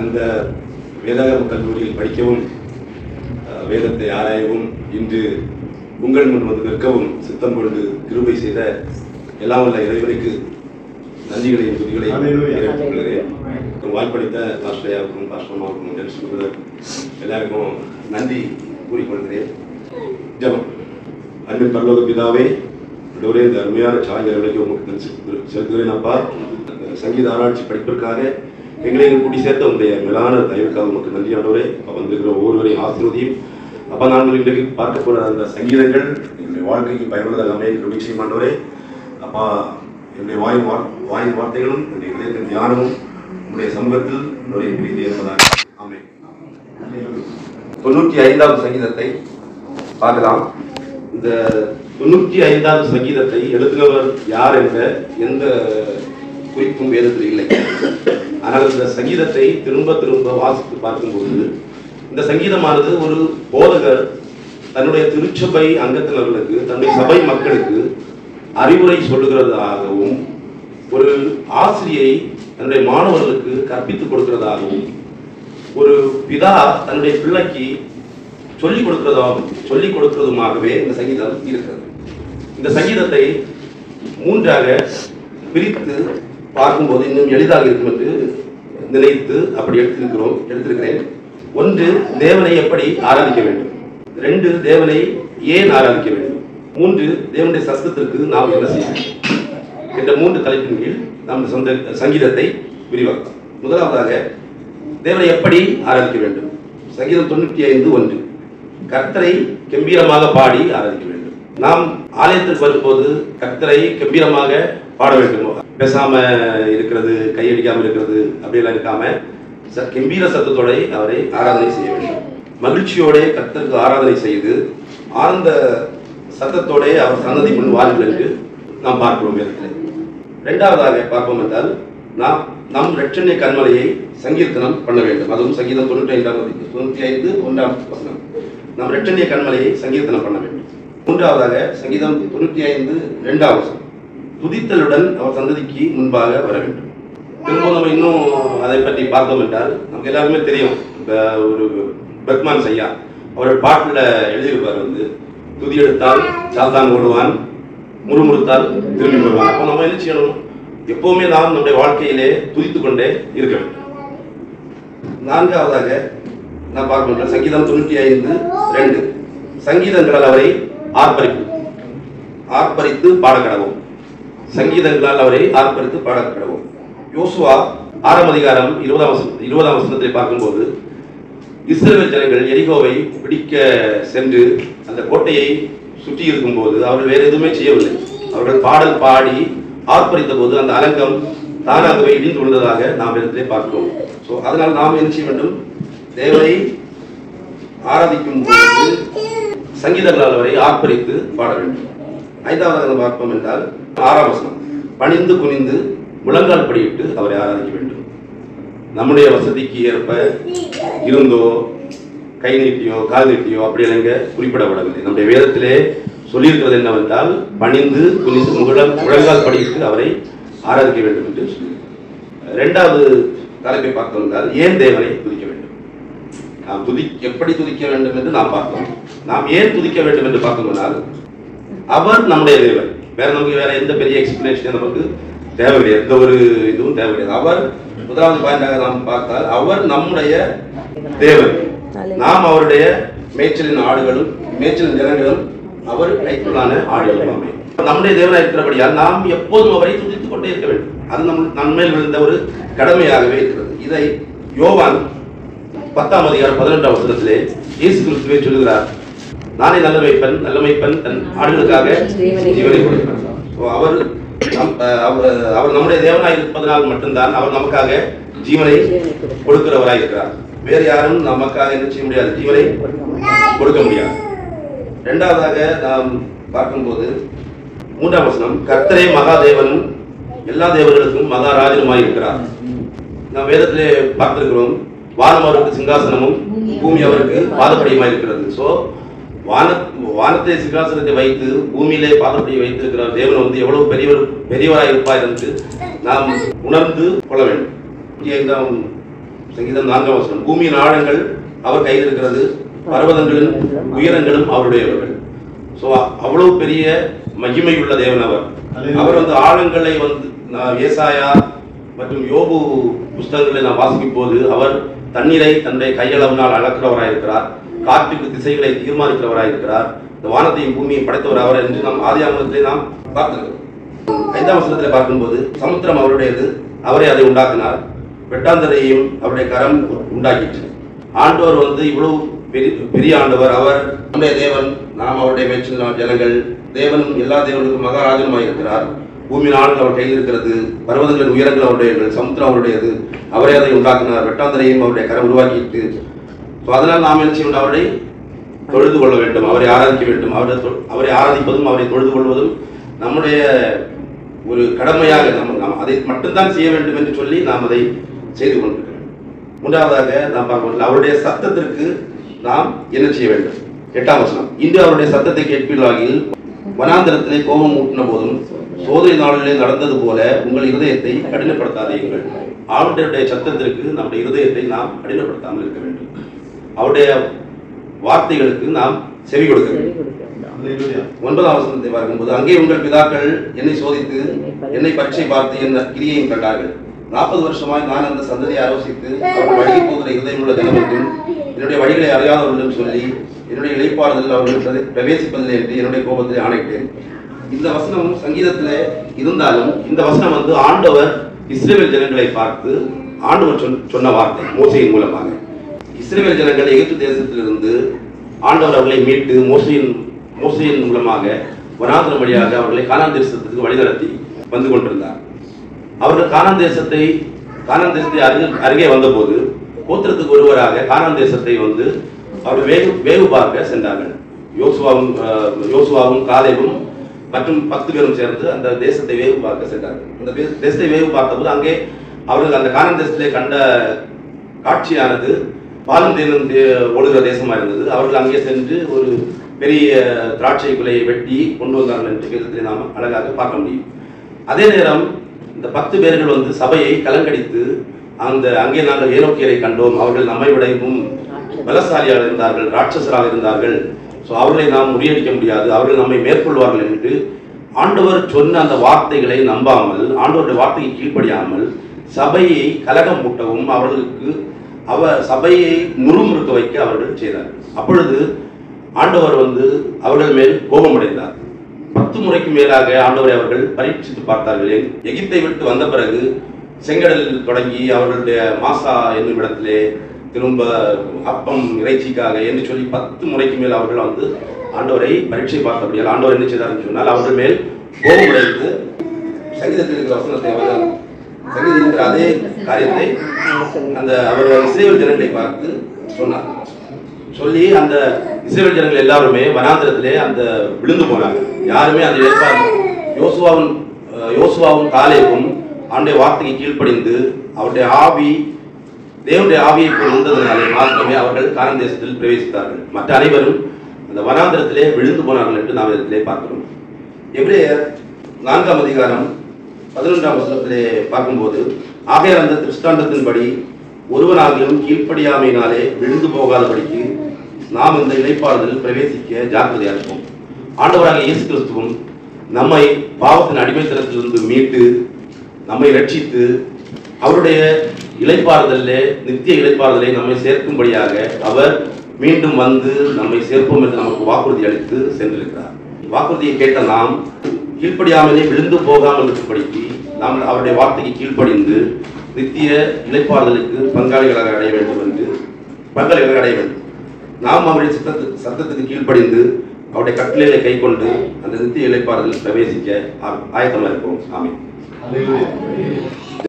அந்த வேதாகம கல்லூரியில் படிக்கவும் அஹ், வேதத்தை ஆராயவும் இன்று உங்கள் முன் வந்து நிற்கவும் சித்தம் கொண்டு கிருபை செய்த எல்லாம் உள்ள இறைவனுக்கு நன்றிகளையும் துதிகளையும் Hallelujah. தெரிவித்துக் கொள்கிறேன். வாய்ப்பளித்த பாஸ்டையாவுக்கும் பாஸ்டமாவுக்கும் ஜென்ஸ் பிரதர் எல்லாருக்கும் நன்றி கூறிக்கொள்கிறேன் ஜெபம் அன்பின் பரலோக பிதாவே ஆண்டவரே இந்த அருமையான சாயங்களுக்கு உங்களுக்கு நன்றி செலுத்து- செலுத்துகிறேன் அப்பா அந்த சங்கீத ஆராய்ச்சி படிப்பிற்காக எங்களை இங்கு கூட்டி சேர்த்த உங்களுடைய மேலான தயவுக்காக உங்களுக்கு நன்றி ஆண்டவரே அப்பா வந்திருக்கிற ஒவ்வொருவரையும் ஆசீர்வதியும் அப்பா நாங்கள் இன்றைக்கு பார்க்க போற அந்த சங்கீதங்கள் எங்களுடைய வாழ்க்கைக்கு பயனுள்ளதாக அமைய கிருபை செய்யும் ஆண்டவரே அப்பா என்னுடைய வாயின் வார் வாயின் வார்த்தைகளும் என்னுடைய இதயத்தின் தியானமும் உங்களுடைய சமூகத்தில் நுழைய பிரீதி என்பதாக ஆமென் தொண்ணூற்றி ஐந்தாவது சங்கீதத்தை பார்க்கலாம் இந்த தொண்ணூற்றி ஐந்தாவது சங்கீதத்தை எழுதினவர் யார் என்ற எந்த குறிப்பும் வேதத்தில் இல்லை ஆனால் இந்த சங்கீதத்தை திரும்ப திரும்ப வாசித்து பார்க்கும்போது இந்த சங்கீதமானது ஒரு போதகர் தன்னுடைய திருச்சபை அங்கத்தினர்களுக்கு தன்னுடைய சபை மக்களுக்கு அறிவுரை சொல்லுகிறதாகவும் ஒரு ஆசிரியை தன்னுடைய மாணவர்களுக்கு கற்பித்துக் கொடுக்கிறதாகவும் ஒரு பிதா தன்னுடைய பிள்ளைக்கு சொல்லிக் கொடுக்கிறதாகவும் சொல்லிக் கொடுக்கிறதுமாகவே இந்த சங்கீதம் இருக்கிறது இந்த சங்கீதத்தை மூன்றாக பிரித்து பார்க்கும்போது இன்னும் எளிதாக இருக்கும் என்று நினைத்து அப்படி எடுத்திருக்கிறோம் எடுத்திருக்கிறேன் ஒன்று தேவனை எப்படி ஆராதிக்க வேண்டும் ரெண்டு தேவனை ஏன் ஆராதிக்க வேண்டும் மூன்று தேவனுடைய சஸ்தத்திற்கு நாம் என்ன செய்ய வேண்டும் என்ற மூன்று தலைப்பின் கீழ் நாம் இந்த சொந்த சங்கீதத்தை விரிவாக்கலாம் முதலாவதாக தேவனை எப்படி ஆராதிக்க வேண்டும் சங்கீதம் தொண்ணூற்றி ஐந்து ஒன்று கர்த்தரை கம்பீரமாக பாடி ஆராதிக்க வேண்டும் நாம் ஆலயத்திற்கு வரும்போது கர்த்தரை கம்பீரமாக பாட வேண்டும் பேசாம இருக்கிறது கையடிக்காம இருக்கிறது அப்படியெல்லாம் இருக்காம ச- கம்பீர சத்தத்தோட அவரை ஆராதனை செய்ய வேண்டும் மகிழ்ச்சியோட கர்த்தருக்கு ஆராதனை செய்து ஆழ்ந்த சத்தத்தோட அவர் சன்னதி முன் வாருங்கள் என்று நாம் பார்க்கிறோம் வேதத்தில் இரண்டாவதாக பார்ப்போம் என்றால் நாம் நம் இரட்சணிய கண்மலையை சங்கீர்த்தனம் பண்ண வேண்டும் அதுவும் சங்கீதம் தொண்ணூற்றி ஐந்தாம் தொண்ணூற்றி ஐந்து ஒன்றாம் வசனம் நம் இரட்சணிய கண்மலையை சங்கீர்த்தனம் பண்ண வேண்டும் மூன்றாவதாக சங்கீதம் தொண்ணூற்றி ஐந்து இரண்டாம் வசனம் துதித்தலுடன் அவர் சந்ததிக்கு முன்பாக வர வேண்டும் திரும்ப நம்ம இன்னும் அதை பற்றி பார்த்தோம் என்றால் நமக்கு எல்லாருமே தெரியும் இந்த ஒரு பெர்க்மான் ஐயா அவரோட பாட்டில் எழுதியிருப்பார் வந்து துதி எடுத்தால் சாத்தான் ஓடுவான் முறுமுறுத்தால் திரும்பி வருவான் அப்போ நம்ம என்ன செய்யணும் எப்பவுமே நாம் நம்முடைய வாழ்க்கையிலே துதித்துக் கொண்டே இருக்க வேண்டும் நான்காவதாக நான் பார்க்கணும் சங்கீதம் தொண்ணூற்றி ஐந்து ரெண்டு சங்கீதங்களால் அவரை ஆர்ப்பரிப்பு ஆர்ப்பரித்து பாடக்கடவும் சங்கீதங்களால் அவரை ஆர்ப்பரித்து பாடக்கடவும் யோசுவா ஆறாம் அதிகாரம் இருபதாம் வசனம் இருபதாம் வசனத்தை பார்க்கும்போது இஸ்ரேல் ஜனங்கள் எரிகோவை பிடிக்க சென்று அந்த கோட்டையை சுற்றி இருக்கும்போது அவர்கள் வேற எதுவுமே செய்யவில்லை அவர்கள் பாடல் பாடி ஆர்ப்பரித்த போது அந்த அலங்கம் தானாகவே இடிந்து விழுந்ததாக நாம் இடத்திலே பார்க்கிறோம் ஸோ அதனால் நாம் என்ன செய்ய வேண்டும் தேவனை ஆராதிக்கும் போது சங்கீதங்களால் அவரை ஆர்ப்பரித்து பாட வேண்டும் ஐந்தாவது நம்ம பார்ப்போம் என்றால் ஆறாம் வசனம் பணிந்து குனிந்து முழங்கால் படியிட்டு அவரை ஆராதிக்க வேண்டும் நம்முடைய வசதிக்கு ஏற்ப இருந்தோ கை நீட்டியோ கால் நீட்டியோ அப்படியெல்லாம் இங்க குறிப்பிடப்படவில்லை நம்முடைய வேதத்திலே சொல்லியிருக்கிறது என்னவென்றால் பணிந்து குனிந்து முழங் முழங்கால் படியிட்டு அவரை ஆராதிக்க வேண்டும் என்று சொல்லி இரண்டாவது தலைப்பை பார்த்தோம் என்றால் ஏன் தேவனை துதிக்க வேண்டும் நாம் துதி எப்படி துதிக்க வேண்டும் என்று நாம் பார்த்தோம் நாம் ஏன் துதிக்க வேண்டும் என்று பார்த்தோம்னால் அவர் நம்முடைய தேவன் வேற நமக்கு வேற எந்த பெரிய எக்ஸ்பிளேஷன் நமக்கு தேவை கிடையாது எந்த ஒரு இதுவும் தேவை கிடையாது அவர் முதலாவது பாயிண்டாக நாம் பார்த்தால் அவர் நம்முடைய தேவன் நாம் அவருடைய மேய்ச்சலின் ஆடுகளும் மேய்ச்சலின் ஜனங்களும் அவர் கைக்குள்ளான ஆடுகளும் ஆமே. நம்முடைய தேவனாக இருக்கிறபடியால் நாம் எப்போதும் அவரை துதித்துக் கொண்டே இருக்க வேண்டும் அது நம் நம்மேல் விழுந்த ஒரு கடமையாகவே இருக்கிறது இதை யோவான் பத்தாம் அதிகாரம் பதினெட்டாம் வசனத்திலே இயேசு கிறிஸ்துவே சொல்லுகிறார் நானே நல்ல மைப்பன் நல்ல மைப்பன் தன் ஆடுகளுக்காக ஜீவனை கொடுக்கிறார் So, அவர் நம்- அஹ், அவர் அவர் நம்முடைய தேவனாய் இருப்பதனால் மட்டும்தான் அவர் நமக்காக ஜீவனை கொடுக்கிறவராய் இருக்கிறார் வேறு யாரும் நமக்காக என்ன செய்ய முடியாது ஜீவனை கொடுக்க முடியாது இரண்டாவதாக நாம் பார்க்கும்போது மூன்றாம் வசனம் கர்த்தரே மகாதேவனும் எல்லா தேவர்களுக்கும் மகாராஜனுமாய் இருக்கிறார் நாம் வேதத்திலே பார்த்திருக்கிறோம் வானம் அவருக்கு சிங்காசனமும் பூமி அவருக்கு பாதப்படியுமாய் இருக்கிறது ஸோ வான வானத்தை சிங்காசனத்தை வைத்து பூமியிலே பாதப்படியை வைத்திருக்கிற தேவன் வந்து எவ்வளவு பெரியவர் பெரியவராய் இருப்பார் என்று நாம் உணர்ந்து கொள்ள வேண்டும் இருபத்தி ஐந்தாம் சங்கீதம் நான்காம் வசனம் பூமியின் ஆழங்கள் அவர் கையில் இருக்கிறது பர்வதங்களின் உயரங்களும் அவருடையவர்கள் ஸோ அவ்வளவு பெரிய மகிமையுள்ள தேவன் அவர் அவர் வந்து ஆழங்களை வந்து நான் ஏசாயா மற்றும் யோபு புஸ்தகங்களை நாம் வாசிக்கும் போது அவர் தண்ணீரை தன்னுடைய கையளவினால் அளக்கிறவராய் இருக்கிறார் காற்றுக்கு திசைகளை தீர்மானிக்கிறவராய் இருக்கிறார் இந்த வானத்தையும் பூமியையும் படைத்தவர் அவர் என்று நாம் ஆதி ஆகமத்திலே நாம் பார்த்திருக்கிறோம் ஐந்தாம் வசனத்தில் பார்க்கும்போது சமுத்திரம் அவருடையது அவரே அதை உண்டாக்கினார் வெட்டாந்தரையும் அவருடைய கரம் உண்டாக்கிற்று ஆண்டவர் வந்து இவ்வளவு பெரிய பெரிய ஆண்டவர் அவர் நம்முடைய தேவன் நாம் அவருடைய மேய்ச்சல் ஜனங்கள் தேவன் எல்லா தேவனுக்கும் மகாராஜனுமாய் இருக்கிறார் பூமியின் ஆளுங்கள் அவர் கையில் இருக்கிறது பர்வதங்களின் உயரங்கள் அவருடையது சமுத்திரம் அவருடையது அவரே அதை உண்டாக்கினார் வெட்டாந்தரையும் அவருடைய கரம் உருவாக்கிட்டு ஸோ அதனால் நாம் என்ன செய்ய வேண்டும் அவரை தொழுது கொள்ள வேண்டும் அவரை ஆராதிக்க வேண்டும் அவரை தொ- அவரை ஆராதிப்பதும் அவரை தொழுது கொள்வதும் நம்முடைய ஒரு கடமையாக நம்ம நாம் அதை மட்டும்தான் செய்ய வேண்டும் என்று சொல்லி நாம் அதை செய்து கொண்டிருக்கிறோம் மூன்றாவதாக நாம் பார்க்கணும் அவருடைய சத்தத்திற்கு நாம் என்ன செய்ய வேண்டும் எட்டாம் வசனம் இன்று அவருடைய சத்தத்தை கேட்பீர்களாகில் வனாந்தரத்திலே கோபம் ஊட்டின போதும் சோதனை நாளிலே நடந்தது போல உங்கள் இருதயத்தை கடினப்படுத்தாதீர்கள் ஆளுடைய சத்தத்திற்கு நம்முடைய இருதயத்தை நாம் கடினப்படுத்தாமல் இருக்க வேண்டும் அவருடைய வார்த்தைகளுக்கு நாம் செவி கொடுக்க வேண்டும் ஒன்பதாம் வசனத்தை பார்க்கும்போது அங்கே உங்கள் பிதாக்கள் என்னை சோதித்து என்னை பரீட்சை பார்த்து என் கிரியையும் கண்டார்கள் நாற்பது வருஷமாய் நான் அந்த சந்ததியை ஆலோசித்து அவர்கள் வழி போகிற இதயம் உள்ள தினமற்றும் என்னுடைய வழிகளை அறியாதவர்களும் சொல்லி என்னுடைய இழைப்பாறுதல் அவர்கள் பிரவே- பிரவேசிப்பதில்லை என்று என்னுடைய கோபத்தை ஆணையிட்டேன் இந்த வசனம் சங்கீதத்தில் இருந்தாலும் இந்த வசனம் வந்து ஆண்டவர் இஸ்ரேல் ஜனங்களை பார்த்து ஆண்டவர் சொன்ன- சொன்ன வார்த்தை மோசையின் மூலமாக இஸ்ரேல் ஜனங்கள் எகிப்து தேசத்திலிருந்து ஆண்டவர் அவர்களை மீட்டு மோசையின் மோசையின் மூலமாக வனாந்திரம் வழியாக அவர்களை கானான் தேசத்துக்கு வழிநடத்தி வந்து கொண்டிருந்தார் அவர்கள் கானான் தேசத்தை கானான் தேசத்தை அருகே அருகே வந்தபோது கோத்திரத்துக்கு ஒருவராக கானான் தேசத்தை வந்து அவர்கள் வேகு வேவு பார்க்க சென்றார்கள் யோசுவாவும் அஹ், யோசுவாவும் காலேவும் மற்றும் பத்து பேரும் சேர்ந்து அந்த தேசத்தை வேவு பார்க்க சென்றார்கள் அந்த தே- தேசத்தை வேவு பார்த்தபோது அங்கே அவர்கள் அந்த கானான் தேசத்திலே கண்ட காட்சியானது பாலும் தேனும் தே- ஓடுகிற தேசமா இருந்தது அவர்கள் அங்கே சென்று ஒரு பெரிய திராட்சை குலையை வெட்டி கொண்டு வந்தார்கள் என்று விதத்தில் நாம் அழகாக பார்க்க முடியும் அதே நேரம் இந்த பத்து பேர்கள் வந்து சபையை கலங்கடித்து அந்த அங்கே நாங்கள் ஏனோக்கியரை கண்டோம் அவர்கள் நம்மை விடவும் பலசாலியாக இருந்தார்கள் ராட்சசராக இருந்தார்கள் ஸோ அவர்களை நாம் முறியடிக்க முடியாது அவர்கள் நம்மை மேற்கொள்வார்கள் என்று ஆண்டவர் சொன்ன அந்த வார்த்தைகளை நம்பாமல் ஆண்டவருடைய வார்த்தைக்கு கீழ்ப்படியாமல் சபையை கலகம் மூட்டவும் அவர்களுக்கு அவ சபையை முறுமுறுக்க வைக்க அவர்கள் செய்தார்கள் அப்பொழுது ஆண்டவர் வந்து அவர்கள் மேல் கோபமடைந்தார் பத்து முறைக்கு மேலாக ஆண்டவரை அவர்கள் பரீட்சித்து பார்த்தார்கள் எ- எகிப்தை விட்டு வந்த பிறகு செங்கடலில் தொடங்கி அவர்களுடைய மாசா என்னும் இடத்திலே திரும்ப அப்பம் இறைச்சிக்காக என்று சொல்லி பத்து முறைக்கு மேல் அவர்கள் வந்து ஆண்டவரை பரீட்சை பார்த்தபடியால் ஆண்டவர் என்ன செய்தார்னு சொன்னால் அவர்கள் மேல் கோபமடைந்து சங்கீதத்தில் இருக்கிற வசனத்தை அவர்கள் சங்கீதத்தில் இருக்கிற அதே காரியத்தை அந்த அவர்கள் இஸ்ரேல் ஜனங்களை பார்த்து சொன்னார் சொல்லி அந்த இஸ்ரேல் ஜனங்கள் எல்லாருமே வனாந்திரத்திலே அந்த விழுந்து போனாங்க யாருமே அந்த ஏற்பாடு யோசுவாவும் அஹ், யோசுவாவும் காலேவும் அவனுடைய வார்த்தைக்கு கீழ்ப்படிந்து அவருடைய ஆவி தேவனுடைய ஆவியை போல் இருந்ததினாலே மாத்திரமே அவர்கள் காரன் தேசத்தில் பிரவேசித்தார்கள் மற்ற அனைவரும் அந்த வனாந்திரத்திலே விழுந்து போனார்கள் என்று நாம் இதிலே பார்க்கிறோம் எபிரேயர் நான்காம் அதிகாரம் பதினொன்றாம் வசனத்திலே பார்க்கும்போது ஆகையால் அந்த திருஷ்டாந்தத்தின்படி ஒருவனாகிலும் கீழ்ப்படியாமையினாலே விழுந்து போகாதபடிக்கு நாம் இந்த இழைப்பாறுதலில் பிரவேசிக்க ஜாக்கிரதையா இருப்போம் ஆண்டவராக இயேசு கிறிஸ்துவும் நம்மை பாவத்தின் அடிமைத்தனத்திலிருந்து மீட்டு நம்மை ரட்சித்து அவருடைய இளைப்பாறுதலிலே நித்திய இளைப்பாறுதலை நம்மை சேர்க்கும்படியாக அவர் மீண்டும் வந்து நம்மை சேர்ப்போம் என்று நமக்கு வாக்குறுதி அளித்து சென்றிருக்கிறார் வாக்குறுதியை கேட்ட நாம் கீழ்ப்படியாமலே விழுந்து போகாமல் இருக்கும்படிக்கு நாம் அவருடைய வார்த்தைக்கு கீழ்ப்படிந்து நித்திய இளைப்பாறுதலுக்கு பங்காளிகளாக அடைய வேண்டும் என்று பங்காளிகளாக அடைய வேண்டும் நாம் அவருடைய சத்தத்து சத்தத்துக்கு கீழ்ப்படிந்து அவருடைய கட்டளைகளை கை கொண்டு அந்த நித்திய இளைப்பாறுதலில் பிரவேசிக்க ஆ- ஆயத்தமாக இருப்போம் ஆமென்